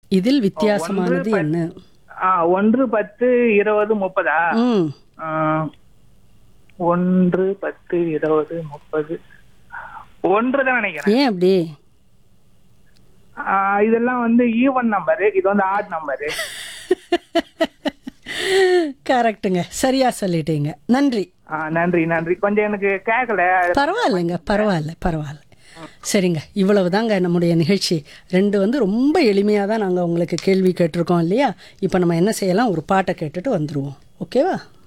இதில் வித்தியாசமானது என்ன ஆ ஒன்று பத்து இருபது முப்பதா ம் ஆ, ஒன்று பத்து இருபது முப்பது ஒன்று தான் நினைக்கிறேன் ஏன் அப்படி ஆ, இதெல்லாம் வந்து ஈவன் நம்பரு இது வந்து ஆட் நம்பரு கரெக்ட்டுங்க சரியா சொல்லிட்டீங்க நன்றி ஆ, நன்றி நன்றி கொஞ்சம் எனக்கு கேட்கல பரவாயில்லைங்க பரவாயில்ல பரவாயில்ல சரிங்க இவ்வளவுதாங்க நம்முடைய நிகழ்ச்சி ரெண்டு வந்து ரொம்ப எளிமையாக தான் நாங்கள் உங்களுக்கு கேள்வி கேட்டிருக்கோம் இல்லையா இப்போ நம்ம என்ன செய்யலாம் ஒரு பாட்டை கேட்டுட்டு வந்துடுவோம் ஓகேவா